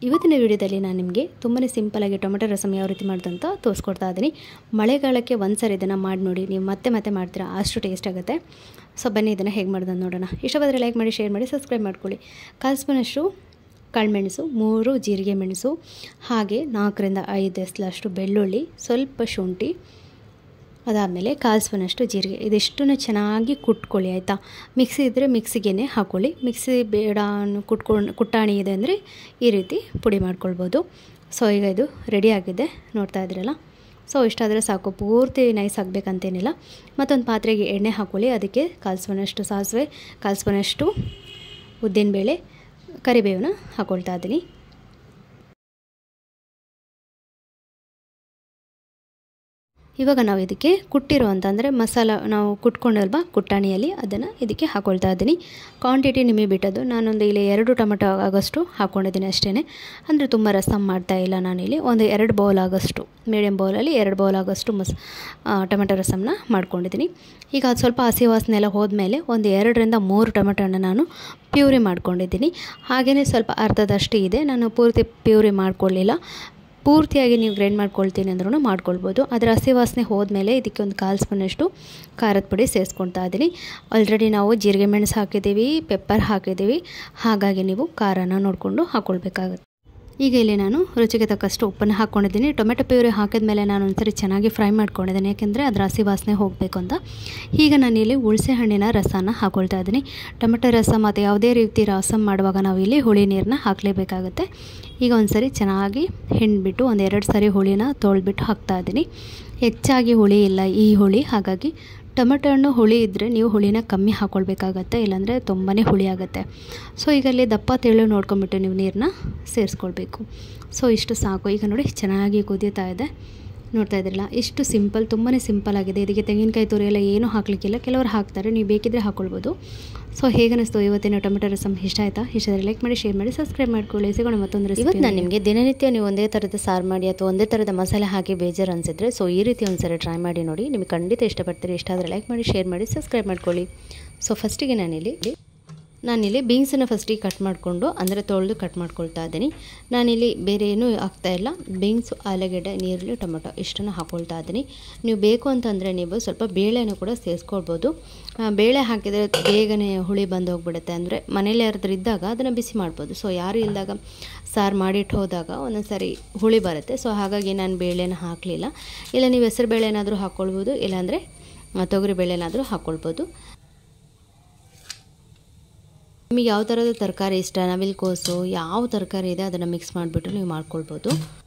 ಇವತ್ತಿನ ವಿಡಿಯೋದಲ್ಲಿ ನಾನು ನಿಮಗೆ ತುಂಬಾ ಸಿಂಪಲಾಗಿ ಟೊಮೆಟೊ ರಸಮ್ ಯಾವ ರೀತಿ ಮಾಡೋದಂತ ತೋರಿಸ್ಕೊಡ್ತಾ ಇದ್ದೀನಿ ಮಳೆಗಾಲಕ್ಕೆ ಒಂದು ಸಾರಿ ಇದನ್ನು ಮಾಡಿ ನೋಡಿ ನೀವು ಮತ್ತೆ ಮತ್ತೆ ಮಾಡ್ತೀರಾ ಅಷ್ಟು ಟೇಸ್ಟ್ ಆಗುತ್ತೆ ಸೊ ಬನ್ನಿ ಇದನ್ನು ಹೇಗೆ ಮಾಡೋದನ್ನು ನೋಡೋಣ ಇಷ್ಟವಾದರೆ ಲೈಕ್ ಮಾಡಿ ಶೇರ್ ಮಾಡಿ ಸಬ್ಸ್ಕ್ರೈಬ್ ಮಾಡ್ಕೊಳ್ಳಿ ಕಾಲು ಸ್ಪೂನಷ್ಟು ಕಾಳುಮೆಣಸು ಮೂರು ಜೀರಿಗೆ ಮೆಣಸು ಹಾಗೆ ನಾಲ್ಕರಿಂದ ಐದು ಎಸ್ಲಷ್ಟು ಬೆಳ್ಳುಳ್ಳಿ ಸ್ವಲ್ಪ ಶುಂಠಿ ಅದಾದಮೇಲೆ ಕಾಲು ಸ್ಪೂನಷ್ಟು ಜೀರಿಗೆ ಇದಿಷ್ಟನ್ನು ಚೆನ್ನಾಗಿ ಕುಟ್ಕೊಳ್ಳಿ ಆಯಿತಾ ಮಿಕ್ಸಿ ಇದ್ದರೆ ಮಿಕ್ಸಿಗೆ ಹಾಕ್ಕೊಳ್ಳಿ ಮಿಕ್ಸಿ ಬೇಡ ಕುಟ್ಕೊಂಡು ಕುಟ್ಟಾಣಿ ಇದೆ ಅಂದರೆ ಈ ರೀತಿ ಪುಡಿ ಮಾಡ್ಕೊಳ್ಬೋದು ಸೊ ಈಗ ಇದು ರೆಡಿ ಆಗಿದೆ ನೋಡ್ತಾ ಇದ್ರಲ್ಲ ಸೊ ಇಷ್ಟಾದರೆ ಸಾಕು ಪೂರ್ತಿ ನೈಸ್ ಆಗಬೇಕಂತೇನಿಲ್ಲ ಮತ್ತೊಂದು ಪಾತ್ರೆಗೆ ಎಣ್ಣೆ ಹಾಕ್ಕೊಳ್ಳಿ ಅದಕ್ಕೆ ಕಾಲು ಸ್ಪೂನಷ್ಟು ಸಾಸಿವೆ ಕಾಲು ಸ್ಪೂನಷ್ಟು ಉದ್ದಿನಬೇಳೆ ಕರಿಬೇವನ್ನ ಹಾಕ್ಕೊಳ್ತಾ ಇದ್ದೀನಿ ಇವಾಗ ನಾವು ಇದಕ್ಕೆ ಕುಟ್ಟಿರೋ ಅಂತಂದರೆ ಮಸಾಲ ನಾವು ಕುಟ್ಕೊಂಡಲ್ವಾ ಕುಟ್ಟಾಣಿಯಲ್ಲಿ ಅದನ್ನು ಇದಕ್ಕೆ ಹಾಕ್ಕೊಳ್ತಾ ಇದ್ದೀನಿ ಕ್ವಾಂಟಿಟಿ ನಿಮಗೆ ಬಿಟ್ಟದ್ದು ನಾನೊಂದು ಇಲ್ಲಿ ಎರಡು ಟೊಮೆಟೊ ಆಗೋಷ್ಟು ಹಾಕ್ಕೊಂಡಿದ್ದೀನಿ ಅಷ್ಟೇ ಅಂದರೆ ತುಂಬ ರಸಮ್ ಮಾಡ್ತಾ ಇಲ್ಲ ನಾನಿಲ್ಲಿ ಒಂದು ಎರಡು ಬೌಲ್ ಆಗೋಷ್ಟು ಮೀಡಿಯಮ್ ಬೌಲಲ್ಲಿ ಎರಡು ಬೌಲ್ ಆಗೋಷ್ಟು ಮಸ್ ಟೊಮೆಟೊ ರಸಮ್ನ ಮಾಡ್ಕೊಂಡಿದ್ದೀನಿ ಈಗ ಅದು ಸ್ವಲ್ಪ ಹಸಿ ವಾಸನೆ ಎಲ್ಲ ಹೋದ್ಮೇಲೆ ಒಂದು ಎರಡರಿಂದ ಮೂರು ಟೊಮೆಟೊನ ನಾನು ಪ್ಯೂರಿ ಮಾಡ್ಕೊಂಡಿದ್ದೀನಿ ಹಾಗೆಯೇ ಸ್ವಲ್ಪ ಅರ್ಧದಷ್ಟು ಇದೆ ನಾನು ಪೂರ್ತಿ ಪ್ಯೂರಿ ಮಾಡ್ಕೊಳ್ಳಿಲ್ಲ ಪೂರ್ತಿಯಾಗಿ ನೀವು ಗ್ರೈಂಡ್ ಮಾಡ್ಕೊಳ್ತೀನಿ ಅಂದ್ರೂ ಮಾಡ್ಕೊಳ್ಬೋದು ಅದರ ಹಸಿ ವಾಸನೆ ಹೋದ್ಮೇಲೆ ಇದಕ್ಕೆ ಒಂದು ಕಾಲು ಸ್ಪೂನಷ್ಟು ಖಾರದ ಪುಡಿ ಸೇರಿಸ್ಕೊಳ್ತಾ ಇದ್ದೀನಿ ಆಲ್ರೆಡಿ ನಾವು ಜೀರಿಗೆ ಮೆಣಸು ಹಾಕಿದ್ದೀವಿ ಪೆಪ್ಪರ್ ಹಾಕಿದ್ದೀವಿ ಹಾಗಾಗಿ ನೀವು ಖಾರನ ನೋಡಿಕೊಂಡು ಹಾಕ್ಕೊಳ್ಬೇಕಾಗುತ್ತೆ ಈಗ ಇಲ್ಲಿ ನಾನು ರುಚಿಗೆ ತಕ್ಕಷ್ಟು ಉಪ್ಪನ್ನು ಹಾಕ್ಕೊಂಡಿದ್ದೀನಿ ಟೊಮೆಟೊ ಪ್ಯೂರಿ ಹಾಕಿದ ಮೇಲೆ ನಾನು ಒಂದ್ಸರಿ ಚೆನ್ನಾಗಿ ಫ್ರೈ ಮಾಡ್ಕೊಂಡಿದ್ದೀನಿ ಯಾಕೆಂದರೆ ಅದರ ಹಸಿ ವಾಸನೆ ಹೋಗಬೇಕು ಅಂತ ಈಗ ನಾನಿಲ್ಲಿ ಹುಣಸೆ ಹಣ್ಣಿನ ರಸನ ಹಾಕ್ಕೊಳ್ತಾ ಇದ್ದೀನಿ ಟೊಮೆಟೊ ರಸ ಮತ್ತು ಯಾವುದೇ ರೀತಿ ರಸಮ್ ಮಾಡುವಾಗ ನಾವು ಇಲ್ಲಿ ಹುಳಿ ನೀರನ್ನ ಹಾಕಲೇಬೇಕಾಗುತ್ತೆ ಈಗ ಒಂದ್ಸರಿ ಚೆನ್ನಾಗಿ ಹಿಂಡ್ಬಿಟ್ಟು ಒಂದು ಎರಡು ಸರಿ ಹುಳಿನ ತೊಳೆದ್ಬಿಟ್ಟು ಹಾಕ್ತಾ ಇದ್ದೀನಿ ಹೆಚ್ಚಾಗಿ ಹುಳಿ ಇಲ್ಲ ಈ ಹುಳಿ ಹಾಗಾಗಿ ಟೊಮೆಟೊ ಹಣ್ಣು ಹುಳಿ ಇದ್ದರೆ ನೀವು ಹುಳಿನ ಕಮ್ಮಿ ಹಾಕ್ಕೊಳ್ಬೇಕಾಗತ್ತೆ ಇಲ್ಲಾಂದರೆ ತುಂಬಾ ಹುಳಿ ಆಗುತ್ತೆ ಸೊ ಈಗ ಅಲ್ಲಿ ದಪ್ಪ ತೆಳು ನೋಡ್ಕೊಂಬಿಟ್ಟು ನೀವು ನೀರನ್ನ ಸೇರಿಸ್ಕೊಳ್ಬೇಕು ಸೊ ಇಷ್ಟು ಸಾಕು ಈಗ ನೋಡಿ ಚೆನ್ನಾಗಿ ಕುದೀತಾ ಇದೆ ನೋಡ್ತಾ ಇದ್ರಲ್ಲ ಇಷ್ಟು ಸಿಂಪಲ್ ತುಂಬಾ ಸಿಂಪಲ್ ಆಗಿದೆ ಇದಕ್ಕೆ ತೆಂಗಿನಕಾಯಿ ತುರಿ ಎಲ್ಲ ಏನೂ ಹಾಕಲಿಕ್ಕಿಲ್ಲ ಕೆಲವರು ಹಾಕ್ತಾರೆ ನೀವು ಬೇಕಿದ್ದರೆ ಹಾಕ್ಕೊಳ್ಬೋದು ಸೊ ಹೇಗೆ ಅನಿಸ್ತು ಇವತ್ತಿನ ಟೊಮೆಟೊ ರಸಮ್ ಇಷ್ಟ ಆಯಿತಾ ಇಷ್ಟ ಲೈಕ್ ಮಾಡಿ ಶೇರ್ ಮಾಡಿ ಸಬ್ಸ್ಕ್ರೈಬ್ ಮಾಡ್ಕೊಳ್ಳಿ ಸಿಗೋಣ ಮತ್ತೊಂದು ರೆಸಿಪಿ ಇವತ್ತು ನಾನು ನಿಮಗೆ ದಿನನಿತ್ಯ ನೀವು ಒಂದೇ ಥರದ ಸಾರು ಮಾಡಿ ಅಥವಾ ಒಂದೇ ಥರದ ಮಸಾಲೆ ಹಾಕಿ ಬೇಜಾರು ಅನಿಸಿದ್ರೆ ಸೊ ಈ ರೀತಿ ಒಂದ್ಸರಿ ಟ್ರೈ ಮಾಡಿ ನೋಡಿ ನಿಮಗೆ ಖಂಡಿತ ಇಷ್ಟಪಡ್ತೀರಿ ಇಷ್ಟ ಆದರೆ ಲೈಕ್ ಮಾಡಿ ಶೇರ್ ಮಾಡಿ ಸಬ್ಸ್ಕ್ರೈಬ್ ಮಾಡ್ಕೊಳ್ಳಿ ಸೊ ಫಸ್ಟಿಗೆ ನಾನಿಲ್ಲಿ ನಾನಿಲ್ಲಿ ಬೀನ್ಸನ್ನು ಫಸ್ಟಿಗೆ ಕಟ್ ಮಾಡಿಕೊಂಡು ಅಂದರೆ ತೊಳೆದು ಕಟ್ ಮಾಡ್ಕೊಳ್ತಾ ಇದ್ದೀನಿ ನಾನಿಲ್ಲಿ ಬೇರೆ ಏನೂ ಹಾಕ್ತಾಯಿಲ್ಲ ಬೀನ್ಸು ಆಲೂಗೆಡ್ಡೆ ನೀರುಳ್ಳಿ ಟೊಮೆಟೊ ಇಷ್ಟನ್ನು ಹಾಕ್ಕೊಳ್ತಾ ಇದ್ದೀನಿ ನೀವು ಬೇಕು ಅಂತಂದರೆ ನೀವು ಸ್ವಲ್ಪ ಬೇಳೆನೂ ಕೂಡ ಸೇರಿಸ್ಕೊಳ್ಬೋದು ಬೇಳೆ ಹಾಕಿದರೆ ಬೇಗನೆ ಹುಳಿ ಬಂದು ಹೋಗ್ಬಿಡುತ್ತೆ ಅಂದರೆ ಮನೇಲಿ ಯಾರಾದ್ರೂ ಇದ್ದಾಗ ಅದನ್ನು ಬಿಸಿ ಮಾಡ್ಬೋದು ಸೊ ಯಾರು ಇಲ್ಲದಾಗ ಸಾರು ಮಾಡಿಟ್ಟು ಹೋದಾಗ ಒಂದೊಂದು ಸಾರಿ ಹುಳಿ ಬರುತ್ತೆ ಸೊ ಹಾಗಾಗಿ ನಾನು ಬೇಳೆನ ಹಾಕಲಿಲ್ಲ ಇಲ್ಲ ನೀವು ಹೆಸರು ಬೇಳೆ ಏನಾದರೂ ಹಾಕ್ಕೊಳ್ಬೋದು ಇಲ್ಲಾಂದರೆ ತೊಗರಿ ಬೇಳೆನಾದರೂ ಹಾಕ್ಕೊಳ್ಬೋದು ನಿಮಗೆ ಯಾವ ಥರದ ತರಕಾರಿ ಇಷ್ಟ ನವಿಲ್ಕೋಸು ಯಾವ ತರಕಾರಿ ಇದೆ ಅದನ್ನು ಮಿಕ್ಸ್ ಮಾಡಿಬಿಟ್ಟು ನೀವು ಮಾಡ್ಕೊಳ್ಬೋದು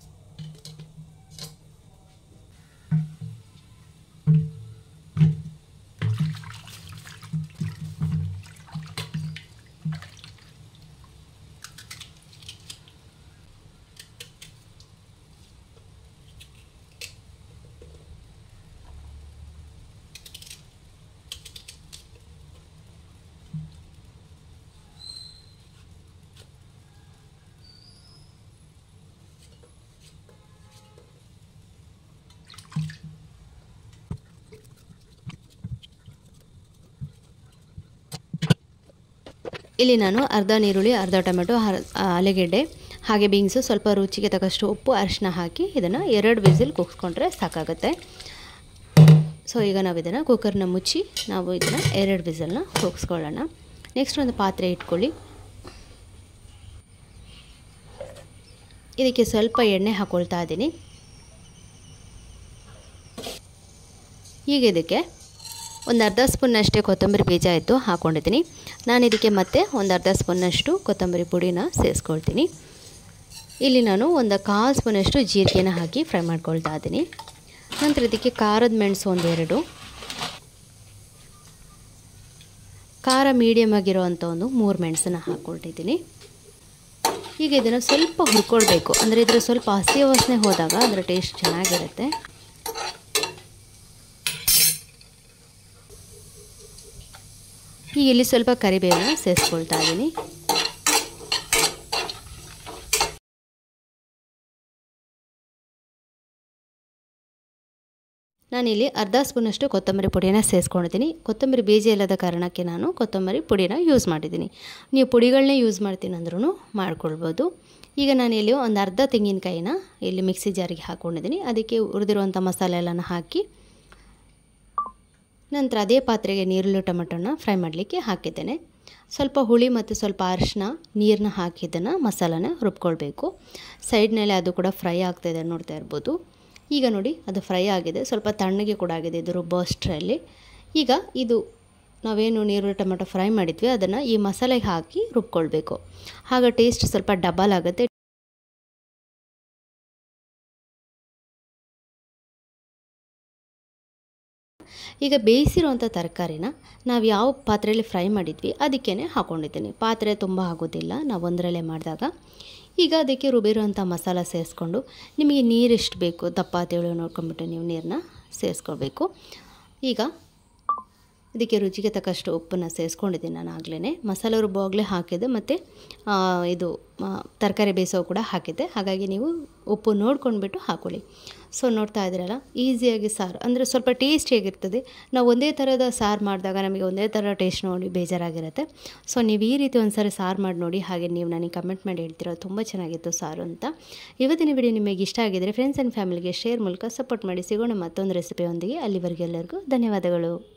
ಇಲ್ಲಿ ನಾನು ಅರ್ಧ ನೀರುಳ್ಳಿ ಅರ್ಧ ಟೊಮೆಟೊ ಆಲೂಗೆಡ್ಡೆ ಹಾಗೆ ಬೀನ್ಸು ಸ್ವಲ್ಪ ರುಚಿಗೆ ತಕ್ಕಷ್ಟು ಉಪ್ಪು ಅರಿಶಿನ ಹಾಕಿ ಇದನ್ನು ಎರಡು ವಿಸಿಲ್ ಕುಗ್ಸ್ಕೊಂಡ್ರೆ ಸಾಕಾಗುತ್ತೆ ಸೊ ಈಗ ನಾವು ಇದನ್ನು ಕುಕ್ಕರ್ನ ಮುಚ್ಚಿ ನಾವು ಇದನ್ನು ಎರಡು ವಿಸಲ್ನ ಕೂಗಿಸ್ಕೊಳ್ಳೋಣ ನೆಕ್ಸ್ಟ್ ಒಂದು ಪಾತ್ರೆ ಇಟ್ಕೊಳ್ಳಿ ಇದಕ್ಕೆ ಸ್ವಲ್ಪ ಎಣ್ಣೆ ಹಾಕ್ಕೊಳ್ತಾ ಇದ್ದೀನಿ ಈಗ ಇದಕ್ಕೆ ಒಂದು ಅರ್ಧ ಸ್ಪೂನ್ನಷ್ಟೇ ಕೊತ್ತಂಬರಿ ಬೀಜ ಇತ್ತು ಹಾಕ್ಕೊಂಡಿದ್ದೀನಿ ನಾನು ಇದಕ್ಕೆ ಮತ್ತೆ ಒಂದು ಅರ್ಧ ಸ್ಪೂನ್ನಷ್ಟು ಕೊತ್ತಂಬರಿ ಪುಡಿನ ಸೇರಿಸ್ಕೊಳ್ತೀನಿ ಇಲ್ಲಿ ನಾನು ಒಂದು ಕಾಲು ಸ್ಪೂನಷ್ಟು ಜೀರಿಗೆನ ಹಾಕಿ ಫ್ರೈ ಮಾಡ್ಕೊಳ್ತಾ ಇದ್ದೀನಿ ನಂತರ ಇದಕ್ಕೆ ಖಾರದ ಮೆಣಸು ಒಂದೆರಡು ಖಾರ ಮೀಡಿಯಮ್ ಆಗಿರೋ ಅಂಥ ಒಂದು ಮೂರು ಮೆಣಸನ್ನು ಹಾಕ್ಕೊಳ್ತಿದ್ದೀನಿ ಈಗ ಇದನ್ನು ಸ್ವಲ್ಪ ಹುರ್ಕೊಳ್ಬೇಕು ಅಂದರೆ ಇದರ ಸ್ವಲ್ಪ ಹಸಿ ವಾಸನೆ ಹೋದಾಗ ಅದರ ಟೇಸ್ಟ್ ಚೆನ್ನಾಗಿರುತ್ತೆ ಈಗ ಇಲ್ಲಿ ಸ್ವಲ್ಪ ಕರಿಬೇವನ್ನ ಸೇರಿಸ್ಕೊಳ್ತಾ ಇದ್ದೀನಿ ನಾನಿಲ್ಲಿ ಅರ್ಧ ಸ್ಪೂನಷ್ಟು ಕೊತ್ತಂಬರಿ ಪುಡಿನ ಸೇರಿಸ್ಕೊಂಡಿದ್ದೀನಿ ಕೊತ್ತಂಬರಿ ಬೀಜ ಇಲ್ಲದ ಕಾರಣಕ್ಕೆ ನಾನು ಕೊತ್ತಂಬರಿ ಪುಡಿನ ಯೂಸ್ ಮಾಡಿದ್ದೀನಿ ನೀವು ಪುಡಿಗಳನ್ನೇ ಯೂಸ್ ಮಾಡ್ತೀನಿ ಅಂದ್ರೂ ಮಾಡ್ಕೊಳ್ಬೋದು ಈಗ ನಾನು ಇಲ್ಲಿ ಒಂದು ಅರ್ಧ ತೆಂಗಿನಕಾಯಿನ ಇಲ್ಲಿ ಮಿಕ್ಸಿ ಜಾರಿಗೆ ಹಾಕ್ಕೊಂಡಿದ್ದೀನಿ ಅದಕ್ಕೆ ಹುರಿದಿರುವಂಥ ಮಸಾಲೆ ಎಲ್ಲನ ಹಾಕಿ ನಂತರ ಅದೇ ಪಾತ್ರೆಗೆ ನೀರುಳ್ಳಿ ಟೊಮೆಟೊನ ಫ್ರೈ ಮಾಡಲಿಕ್ಕೆ ಹಾಕಿದ್ದೇನೆ ಸ್ವಲ್ಪ ಹುಳಿ ಮತ್ತು ಸ್ವಲ್ಪ ಅರಿಶಿನ ನೀರನ್ನ ಹಾಕಿದ್ದನ್ನು ಮಸಾಲನ ರುಬ್ಕೊಳ್ಬೇಕು ಸೈಡ್ನಲ್ಲಿ ಅದು ಕೂಡ ಫ್ರೈ ಆಗ್ತಾಯಿದೆ ನೋಡ್ತಾ ಇರ್ಬೋದು ಈಗ ನೋಡಿ ಅದು ಫ್ರೈ ಆಗಿದೆ ಸ್ವಲ್ಪ ತಣ್ಣಗೆ ಕೂಡ ಆಗಿದೆ ಇದು ರುಬ್ಬೋ ಅಷ್ಟರಲ್ಲಿ ಈಗ ಇದು ನಾವೇನು ನೀರುಳ್ಳಿ ಟೊಮೆಟೊ ಫ್ರೈ ಮಾಡಿದ್ವಿ ಅದನ್ನು ಈ ಮಸಾಲೆಗೆ ಹಾಕಿ ರುಬ್ಕೊಳ್ಬೇಕು ಆಗ ಟೇಸ್ಟ್ ಸ್ವಲ್ಪ ಡಬಲ್ ಆಗುತ್ತೆ ಈಗ ಬೇಯಿಸಿರುವಂಥ ತರಕಾರಿನ ನಾವು ಯಾವ ಪಾತ್ರೆಯಲ್ಲಿ ಫ್ರೈ ಮಾಡಿದ್ವಿ ಅದಕ್ಕೇ ಹಾಕ್ಕೊಂಡಿದ್ದೀನಿ ಪಾತ್ರೆ ತುಂಬ ಆಗೋದಿಲ್ಲ ನಾವು ಒಂದರಲ್ಲೇ ಮಾಡಿದಾಗ ಈಗ ಅದಕ್ಕೆ ರುಬ್ಬಿರುವಂಥ ಮಸಾಲ ಸೇರಿಸ್ಕೊಂಡು ನಿಮಗೆ ನೀರು ಎಷ್ಟು ಬೇಕು ದಪ್ಪ ತೆಳು ನೋಡ್ಕೊಂಬಿಟ್ಟು ನೀವು ನೀರನ್ನ ಸೇರಿಸ್ಕೊಳ್ಬೇಕು ಈಗ ಇದಕ್ಕೆ ರುಚಿಗೆ ತಕ್ಕಷ್ಟು ಉಪ್ಪನ್ನು ಸೇರಿಸ್ಕೊಂಡಿದ್ದೀನಿ ನಾನು ಆಗಲೇ ಮಸಾಲೆ ರುಬ್ಬುವಾಗಲೇ ಹಾಕಿದ್ದೆ ಮತ್ತು ಇದು ತರಕಾರಿ ಬೇಯಿಸೋ ಕೂಡ ಹಾಕಿದ್ದೆ ಹಾಗಾಗಿ ನೀವು ಉಪ್ಪು ನೋಡ್ಕೊಂಡ್ಬಿಟ್ಟು ಹಾಕೊಳ್ಳಿ ಸೊ ನೋಡ್ತಾ ಇದ್ದೀರಲ್ಲ ಈಸಿಯಾಗಿ ಸಾರು ಅಂದರೆ ಸ್ವಲ್ಪ ಟೇಸ್ಟಿಯಾಗಿರ್ತದೆ ನಾವು ಒಂದೇ ಥರದ ಸಾರು ಮಾಡಿದಾಗ ನಮಗೆ ಒಂದೇ ಥರ ಟೇಸ್ಟ್ ನೋಡಿ ಬೇಜಾರಾಗಿರುತ್ತೆ ಸೊ ನೀವು ಈ ರೀತಿ ಒಂದು ಸಾರಿ ಸಾರು ಮಾಡಿ ನೋಡಿ ಹಾಗೆ ನೀವು ನನಗೆ ಕಮೆಂಟ್ ಮಾಡಿ ಹೇಳ್ತೀರೋ ತುಂಬ ಚೆನ್ನಾಗಿತ್ತು ಸಾರು ಅಂತ ಇವತ್ತಿನ ವಿಡಿಯೋ ನಿಮಗೆ ಇಷ್ಟ ಆಗಿದರೆ ಫ್ರೆಂಡ್ಸ್ ಆ್ಯಂಡ್ ಫ್ಯಾಮಿಲಿಗೆ ಶೇರ್ ಮೂಲಕ ಸಪೋರ್ಟ್ ಮಾಡಿ ಸಿಗೋಣ ಮತ್ತೊಂದು ರೆಸಿಪಿಯೊಂದಿಗೆ ಅಲ್ಲಿವರೆಗೆ ಎಲ್ಲರಿಗೂ ಧನ್ಯವಾದಗಳು